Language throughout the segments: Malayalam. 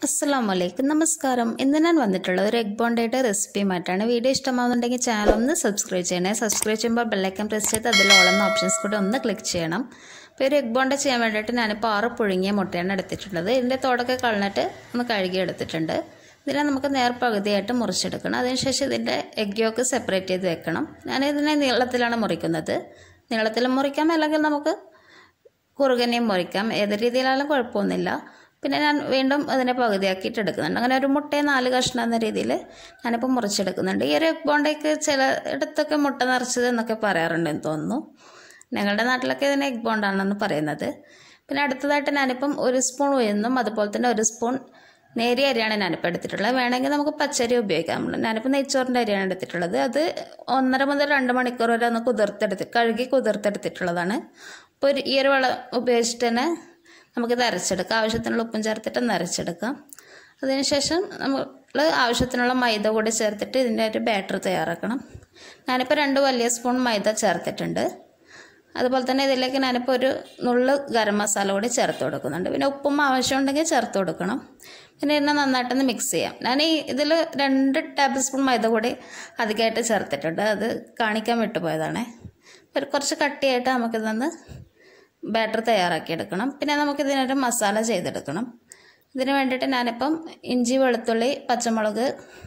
അസ്സലാമു അലൈക്കും നമസ്കാരം ഇന്ന് ഞാൻ വന്നിട്ടുള്ളത് ഒരു എഗ് ബോണ്ടയുടെ റെസിപ്പിയുമായിട്ടാണ് വീഡിയോ ഇഷ്ടമാവുന്നുണ്ടെങ്കിൽ ചാനൽ ഒന്ന് സബ്സ്ക്രൈബ് ചെയ്യണേ സബ്സ്ക്രൈബ് ചെയ്യുമ്പോൾ ബെല്ലൈക്കൻ പ്രസ് ചെയ്ത് അതിൽ ഓളുന്ന ഓപ്ഷൻസ് കൂടെ ഒന്ന് ക്ലിക്ക് ചെയ്യണം അപ്പോൾ ഒരു എഗ് ബോണ്ട ചെയ്യാൻ വേണ്ടിയിട്ട് ഞാനിപ്പോൾ ആറ് പുഴുങ്ങിയ മുട്ടയാണ് എടുത്തിട്ടുള്ളത് ഇതിൻ്റെ തോടൊക്കെ കളഞ്ഞിട്ട് ഒന്ന് കഴുകി എടുത്തിട്ടുണ്ട് ഇതിനെ നമുക്ക് നേർപകുതിയായിട്ട് മുറിച്ചെടുക്കണം അതിനുശേഷം ഇതിൻ്റെ എഗ് യോക്ക് സെപ്പറേറ്റ് ചെയ്ത് വെക്കണം ഞാൻ ഇതിനെ നീളത്തിലാണ് മുറിക്കുന്നത് നീളത്തിൽ മുറിക്കാം അല്ലെങ്കിൽ നമുക്ക് കുറുകനെയും മുറിക്കാം ഏത് രീതിയിലായാലും കുഴപ്പമൊന്നുമില്ല പിന്നെ ഞാൻ വീണ്ടും അതിനെ പകുതിയാക്കിയിട്ട് എടുക്കുന്നുണ്ട് അങ്ങനെ ഒരു മുട്ടയെ നാല് കഷ്ണം എന്ന രീതിയിൽ ഞാനിപ്പോൾ മുറിച്ചെടുക്കുന്നുണ്ട് ഈ ഒരു എഗ് ബോണ്ടയ്ക്ക് ചില ഇടത്തൊക്കെ മുട്ട നിറച്ചത് എന്നൊക്കെ പറയാറുണ്ടെന്ന് തോന്നുന്നു ഞങ്ങളുടെ നാട്ടിലൊക്കെ ഇതിനെ എഗ് ബോണ്ടാണെന്ന് പറയുന്നത് പിന്നെ അടുത്തതായിട്ട് ഞാനിപ്പം ഒരു സ്പൂൺ ഉയർന്നും അതുപോലെ തന്നെ ഒരു സ്പൂൺ നേരിയ അരിയാണ് ഞാനിപ്പോൾ എടുത്തിട്ടുള്ളത് വേണമെങ്കിൽ നമുക്ക് പച്ചരി ഉപയോഗിക്കാം ഞാനിപ്പോൾ നെയ്ച്ചോറിൻ്റെ അരിയാണ് എടുത്തിട്ടുള്ളത് അത് ഒന്നര മുതൽ രണ്ട് മണിക്കൂർ വരെ ഒന്ന് കുതിർത്തെടുത്ത് കഴുകി കുതിർത്തെടുത്തിട്ടുള്ളതാണ് അപ്പോൾ ഒരു ഈ ഒരു വെള്ളം ഉപയോഗിച്ചിട്ട് തന്നെ നമുക്കിത് അരച്ചെടുക്കാം ആവശ്യത്തിനുള്ള ഉപ്പും ചേർത്തിട്ട് ഒന്ന് അരച്ചെടുക്കാം അതിനുശേഷം നമ്മൾ ആവശ്യത്തിനുള്ള മൈദ കൂടി ചേർത്തിട്ട് ഇതിൻ്റെ ഒരു ബാറ്റർ തയ്യാറാക്കണം ഞാനിപ്പോൾ രണ്ട് വലിയ സ്പൂൺ മൈദ ചേർത്തിട്ടുണ്ട് അതുപോലെ തന്നെ ഇതിലേക്ക് ഞാനിപ്പോൾ ഒരു നുള്ള് ഗരം മസാല കൂടി ചേർത്ത് കൊടുക്കുന്നുണ്ട് പിന്നെ ഉപ്പും ആവശ്യമുണ്ടെങ്കിൽ ചേർത്ത് കൊടുക്കണം പിന്നെ ഇതിനെ നന്നായിട്ടൊന്ന് മിക്സ് ചെയ്യാം ഞാൻ ഈ ഇതിൽ രണ്ട് ടേബിൾ സ്പൂൺ മൈദ കൂടി അധികമായിട്ട് ചേർത്തിട്ടുണ്ട് അത് കാണിക്കാൻ വിട്ടുപോയതാണേ ഒരു കുറച്ച് കട്ടിയായിട്ട് നമുക്കിതൊന്ന് ബാറ്റർ തയ്യാറാക്കിയെടുക്കണം പിന്നെ നമുക്കിതിനൊരു മസാല ചെയ്തെടുക്കണം ഇതിന് വേണ്ടിയിട്ട് ഞാനിപ്പം ഇഞ്ചി വെളുത്തുള്ളി പച്ചമുളക്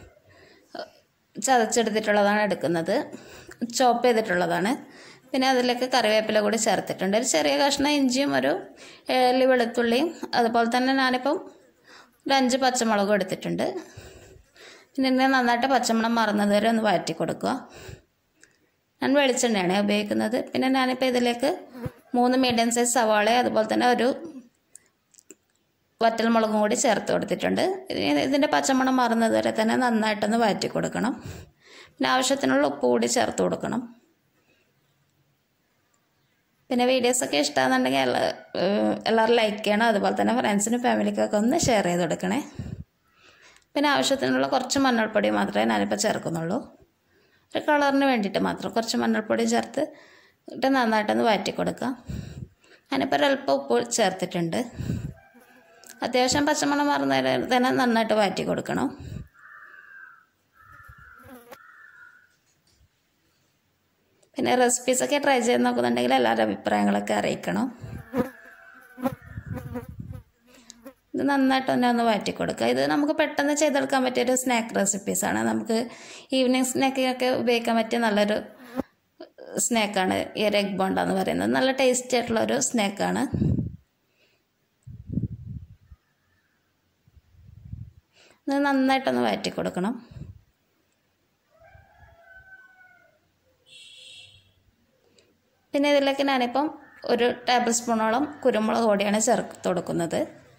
ചതച്ചെടുത്തിട്ടുള്ളതാണ് എടുക്കുന്നത് ചോപ്പ് ചെയ്തിട്ടുള്ളതാണ് പിന്നെ അതിലേക്ക് കറിവേപ്പില കൂടി ചേർത്തിട്ടുണ്ട് ഒരു ചെറിയ കഷ്ണം ഇഞ്ചിയും ഒരു ഏഴ് വെളുത്തുള്ളിയും അതുപോലെ തന്നെ ഞാനിപ്പം ഒരു അഞ്ച് പച്ചമുളകും എടുത്തിട്ടുണ്ട് പിന്നെ ഇതിനെ നന്നായിട്ട് പച്ചമുളക് മറന്നത് വരെ ഒന്ന് വഴറ്റി കൊടുക്കുക ഞാൻ വെളിച്ചെണ്ണയാണ് ഉപയോഗിക്കുന്നത് പിന്നെ ഞാനിപ്പോൾ ഇതിലേക്ക് മൂന്ന് മീഡിയം സൈസ് സവാള അതുപോലെ തന്നെ ഒരു വറ്റൽമുളകും കൂടി ചേർത്ത് കൊടുത്തിട്ടുണ്ട് ഇതിൻ്റെ പച്ചമണം മാറുന്നത് വരെ തന്നെ നന്നായിട്ടൊന്ന് വഴറ്റി കൊടുക്കണം പിന്നെ ആവശ്യത്തിനുള്ള ഉപ്പ് കൂടി ചേർത്ത് കൊടുക്കണം പിന്നെ വീഡിയോസൊക്കെ ഇഷ്ടമാണെന്നുണ്ടെങ്കിൽ എല്ലാ എല്ലാവരും ലൈക്ക് ചെയ്യണം അതുപോലെ തന്നെ ഫ്രണ്ട്സിനും ഫാമിലിക്കൊക്കെ ഒന്ന് ഷെയർ ചെയ്ത് കൊടുക്കണേ പിന്നെ ആവശ്യത്തിനുള്ള കുറച്ച് മഞ്ഞൾപ്പൊടി മാത്രമേ ഞാനിപ്പോൾ ചേർക്കുന്നുള്ളൂ ഒരു കളറിന് വേണ്ടിയിട്ട് മാത്രം കുറച്ച് മഞ്ഞൾപ്പൊടി ചേർത്ത് ഇട്ട് നന്നായിട്ടൊന്ന് വഴറ്റി കൊടുക്കാം ഞാനിപ്പോൾ ഒരല്പം ഉപ്പ് ചേർത്തിട്ടുണ്ട് അത്യാവശ്യം പച്ചമണം മാറുന്നതിന് തന്നെ നന്നായിട്ട് വഴറ്റി കൊടുക്കണം പിന്നെ റെസിപ്പീസൊക്കെ ട്രൈ ചെയ്ത് നോക്കുന്നുണ്ടെങ്കിൽ എല്ലാവരുടെ അഭിപ്രായങ്ങളൊക്കെ അറിയിക്കണം ഇത് നന്നായിട്ട് തന്നെ ഒന്ന് വഴറ്റി കൊടുക്കുക ഇത് നമുക്ക് പെട്ടെന്ന് ചെയ്തെടുക്കാൻ പറ്റിയൊരു സ്നാക്ക് റെസിപ്പീസാണ് നമുക്ക് ഈവനിങ് സ്നാക്കിനൊക്കെ ഉപയോഗിക്കാൻ പറ്റിയ നല്ലൊരു സ്നാക്കാണ് ഈ ഒരു എഗ് ബോണ്ട എന്ന് പറയുന്നത് നല്ല ടേസ്റ്റി ആയിട്ടുള്ള ഒരു സ്നാക്കാണ് ഇത് നന്നായിട്ടൊന്ന് വഴറ്റി കൊടുക്കണം പിന്നെ ഇതിലേക്ക് ഞാനിപ്പം ഒരു ടേബിൾ സ്പൂണോളം കുരുമുളക് പൊടിയാണ് ചേർത്ത് കൊടുക്കുന്നത്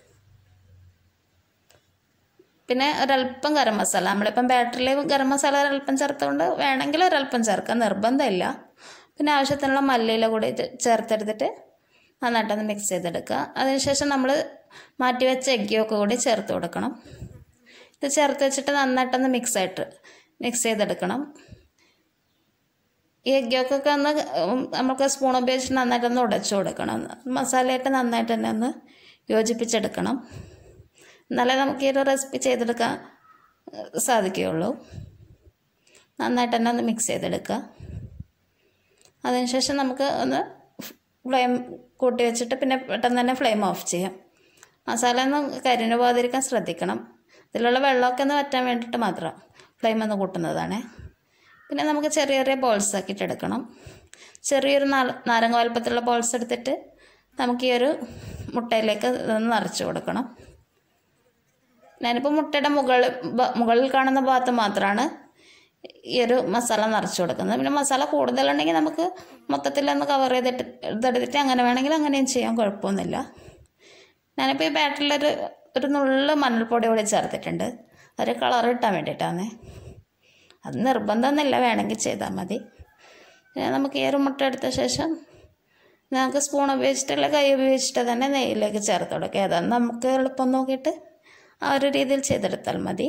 പിന്നെ ഒരല്പം ഗരം മസാല നമ്മളിപ്പം ബാറ്ററിൽ ഗരം മസാല ഒരല്പം ചേർത്തുകൊണ്ട് വേണമെങ്കിൽ ഒരല്പം ചേർക്കാം നിർബന്ധമില്ല പിന്നെ ആവശ്യത്തിനുള്ള മല്ലിയില കൂടി ചേർത്തെടുത്തിട്ട് നന്നായിട്ടൊന്ന് മിക്സ് ചെയ്തെടുക്കുക അതിനുശേഷം നമ്മൾ മാറ്റി വെച്ച എഗ്ഗിയൊക്കെ കൂടി ചേർത്ത് കൊടുക്കണം ഇത് ചേർത്ത് വെച്ചിട്ട് നന്നായിട്ടൊന്ന് മിക്സ് ആയിട്ട് മിക്സ് ചെയ്തെടുക്കണം ഈ എഗ്ഗൊക്കെ ഒന്ന് നമുക്ക് സ്പൂൺ ഉപയോഗിച്ച് നന്നായിട്ടൊന്ന് ഉടച്ചു കൊടുക്കണം മസാലയായിട്ട് നന്നായിട്ട് തന്നെ ഒന്ന് യോജിപ്പിച്ചെടുക്കണം എന്നാലേ നമുക്ക് ഈ ഒരു റെസിപ്പി ചെയ്തെടുക്കാൻ സാധിക്കുകയുള്ളൂ നന്നായിട്ട് തന്നെ ഒന്ന് മിക്സ് ചെയ്തെടുക്കുക അതിനുശേഷം നമുക്ക് ഒന്ന് ഫ്ലെയിം കൂട്ടി വെച്ചിട്ട് പിന്നെ പെട്ടെന്ന് തന്നെ ഫ്ലെയിം ഓഫ് ചെയ്യാം മസാല ഒന്നും കരിഞ്ഞു പോകാതിരിക്കാൻ ശ്രദ്ധിക്കണം ഇതിലുള്ള വെള്ളമൊക്കെ ഒന്ന് വറ്റാൻ വേണ്ടിയിട്ട് മാത്രം ഫ്ലെയിം ഒന്ന് കൂട്ടുന്നതാണ് പിന്നെ നമുക്ക് ചെറിയ ചെറിയ ബോൾസ് ആക്കിയിട്ട് എടുക്കണം ചെറിയൊരു നാരങ്ങ വലുപ്പത്തിലുള്ള ബോൾസ് എടുത്തിട്ട് നമുക്ക് ഈ ഒരു മുട്ടയിലേക്ക് ഇതൊന്ന് നിറച്ച് കൊടുക്കണം ഞാനിപ്പോൾ മുട്ടയുടെ മുകളിൽ മുകളിൽ കാണുന്ന ഭാഗത്ത് മാത്രമാണ് ഈ ഒരു മസാല നിറച്ച് കൊടുക്കുന്നത് പിന്നെ മസാല കൂടുതലുണ്ടെങ്കിൽ നമുക്ക് മൊത്തത്തിലൊന്ന് കവർ ചെയ്തിട്ട് ഇതെടുത്തിട്ട് അങ്ങനെ വേണമെങ്കിൽ അങ്ങനെയും ചെയ്യാൻ കുഴപ്പമൊന്നുമില്ല ഞാനിപ്പോൾ ഈ ബാറ്ററിലൊരു ഒരു നുള്ളു മഞ്ഞൾപ്പൊടി കൂടി ചേർത്തിട്ടുണ്ട് ഒരു കളർ കിട്ടാൻ വേണ്ടിയിട്ടാണ് അത് നിർബന്ധമൊന്നുമില്ല വേണമെങ്കിൽ ചെയ്താൽ മതി പിന്നെ നമുക്ക് ഈ ഒരു മുട്ട എടുത്ത ശേഷം നമുക്ക് സ്പൂൺ ഉപയോഗിച്ചിട്ടുള്ള കൈ ഉപയോഗിച്ചിട്ട് തന്നെ നെയ്യിലേക്ക് ചേർത്ത് കൊടുക്കുക ഏതാണ് നമുക്ക് എളുപ്പം നോക്കിയിട്ട് ആ ഒരു രീതിയിൽ ചെയ്തെടുത്താൽ മതി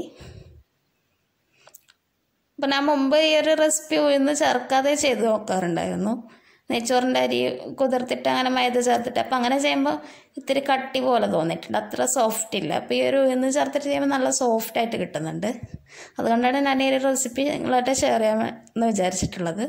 അപ്പം ഞാൻ മുമ്പ് ഈ ഒരു റെസിപ്പി ഉയർന്ന് ചേർക്കാതെ ചെയ്ത് നോക്കാറുണ്ടായിരുന്നു നെയ്ച്ചോറിൻ്റെ അരി കുതിർത്തിട്ട് അങ്ങനെ മൈദ ചേർത്തിട്ട് അപ്പം അങ്ങനെ ചെയ്യുമ്പോൾ ഇത്തിരി കട്ടി പോലെ തോന്നിയിട്ടുണ്ട് അത്ര സോഫ്റ്റ് ഇല്ല അപ്പോൾ ഈ ഒരു ഉഴുന്ന് ചേർത്തിട്ട് ചെയ്യുമ്പോൾ നല്ല സോഫ്റ്റ് ആയിട്ട് കിട്ടുന്നുണ്ട് അതുകൊണ്ടാണ് ഞാൻ ഈ ഒരു റെസിപ്പി നിങ്ങളായിട്ട് ഷെയർ ചെയ്യാമെന്ന് വിചാരിച്ചിട്ടുള്ളത്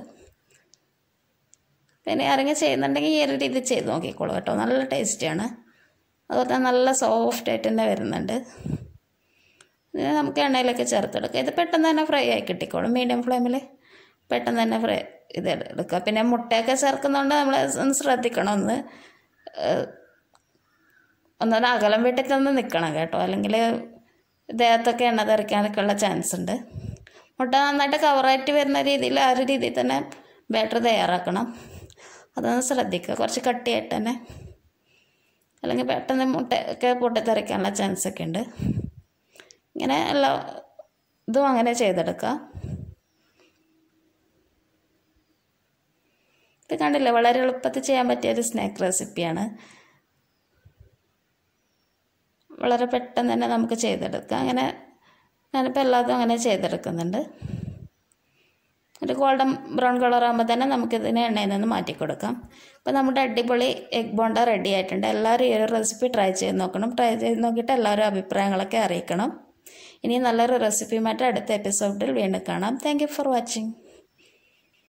പിന്നെ ആരെങ്കിലും ചെയ്യുന്നുണ്ടെങ്കിൽ ഈ ഒരു രീതി ചെയ്ത് നോക്കിക്കോളൂ കേട്ടോ നല്ല ടേസ്റ്റിയാണ് അതുപോലെ തന്നെ നല്ല സോഫ്റ്റ് ആയിട്ട് തന്നെ വരുന്നുണ്ട് ഇത് നമുക്ക് എണ്ണയിലൊക്കെ ചേർത്തെടുക്കുക ഇത് പെട്ടെന്ന് തന്നെ ഫ്രൈ ആയി കിട്ടിക്കോളും മീഡിയം ഫ്ലെയിമിൽ പെട്ടെന്ന് തന്നെ ഫ്രൈ ഇത് എടുക്കുക പിന്നെ മുട്ടയൊക്കെ ചേർക്കുന്നതുകൊണ്ട് നമ്മൾ ഒന്ന് ശ്രദ്ധിക്കണം ഒന്ന് ഏഹ്, ഒന്നൊരു അകലം വിട്ടിട്ടൊന്ന് നിൽക്കണം കേട്ടോ അല്ലെങ്കിൽ ദേഹത്തൊക്കെ എണ്ണ തെറിക്കാനൊക്കെ ഉള്ള ചാൻസ് ഉണ്ട് മുട്ട നന്നായിട്ട് കവറായിട്ട് വരുന്ന രീതിയിൽ ആ ഒരു രീതിയിൽ തന്നെ ബാറ്റർ തയ്യാറാക്കണം അതൊന്ന് ശ്രദ്ധിക്കുക കുറച്ച് കട്ടിയായിട്ട് തന്നെ അല്ലെങ്കിൽ പെട്ടെന്ന് മുട്ടയൊക്കെ പൊട്ടിത്തെറിക്കാനുള്ള ചാൻസ് ഒക്കെ ഉണ്ട് ഇങ്ങനെ എല്ലാ ഇതും അങ്ങനെ ചെയ്തെടുക്കുക ഇത് കണ്ടില്ലേ വളരെ എളുപ്പത്തിൽ ചെയ്യാൻ പറ്റിയ ഒരു സ്നാക്ക് റെസിപ്പിയാണ് വളരെ പെട്ടെന്ന് തന്നെ നമുക്ക് ചെയ്തെടുക്കാം അങ്ങനെ ഞാനിപ്പോൾ എല്ലാതും അങ്ങനെ ചെയ്തെടുക്കുന്നുണ്ട് ഒരു ഗോൾഡൻ ബ്രൗൺ കളർ ആകുമ്പോൾ തന്നെ നമുക്കിതിനെ എണ്ണയിൽ നിന്ന് മാറ്റി കൊടുക്കാം അപ്പോൾ നമ്മുടെ അടിപൊളി എഗ് ബോണ്ട റെഡി ആയിട്ടുണ്ട് എല്ലാവരും ഈ ഒരു റെസിപ്പി ട്രൈ ചെയ്ത് നോക്കണം ട്രൈ ചെയ്ത് നോക്കിയിട്ട് എല്ലാവരും അഭിപ്രായങ്ങളൊക്കെ അറിയിക്കണം ഇനി നല്ലൊരു റെസിപ്പിയുമായിട്ട് അടുത്ത എപ്പിസോഡിൽ വീണ്ടും കാണാം താങ്ക് യു ഫോർ വാച്ചിങ്